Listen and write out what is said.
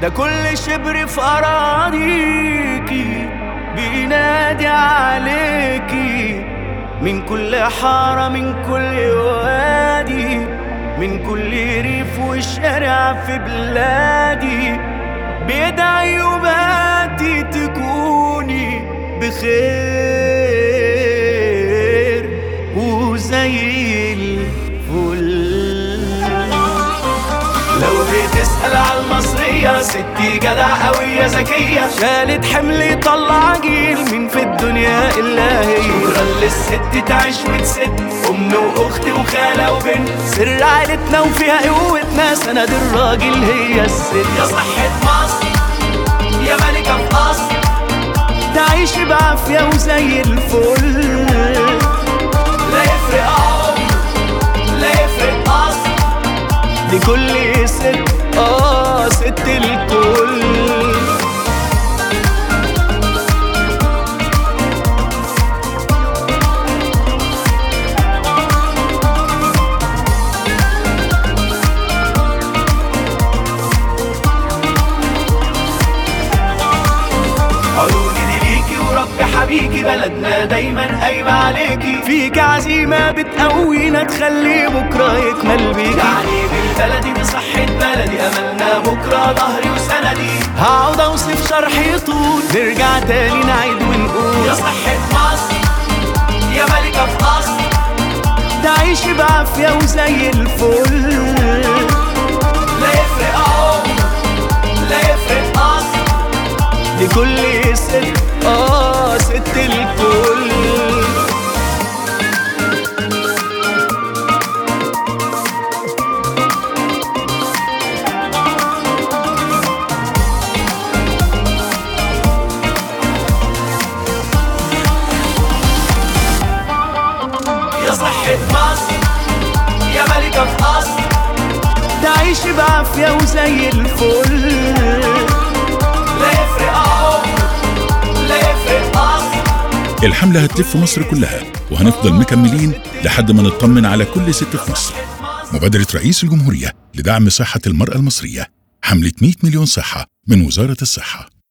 ده كل شبر في أراضيكي بينادي عليكي من كل حارة من كل وادي من كل ريف وشارع في بلادي بيدعي يباتي تكوني بخير وزي الفل لو بتسأل على المصرية ستي جدع قوية ذكية شالت حمل طلع جيل من في الدنيا إلا هي شكرا للست تعيش وتسد أم وأخت وخالة وبنت سر عيلتنا وفيها قوتنا سند الراجل هي الست يا صحة مصر يا ملكة في مصر تعيش بعافية وزي الفل لا يفرق عمر لا يفرق قصر لكل ست اه ست الكل عيوني دي ليكي ورب حبيكي بلدنا دايما قايمة عليكي فيك عزيمة بتقوينا تخلي بكرة يكمل بيكي يعني بالبلدي دي صحة بلدي أملنا بكرة ظهري وسندي هقعد أوصف شرحي طول نرجع تاني نعيد ونقول يا صحة مصر يا ملكة في مصر تعيشي بعافية وزي الفل لا يفرق عمر لا يفرق قصر لكل ست اه ست الكل يا صحة مصر يا ملكة في مصر تعيشي بعافية وزي الفل لا يفرق عمر لا يفرق قصر الحملة هتلف مصر كلها وهنفضل مكملين لحد ما نطمن على كل ست في مصر مبادرة رئيس الجمهورية لدعم صحة المرأة المصرية حملة 100 مليون صحة من وزارة الصحة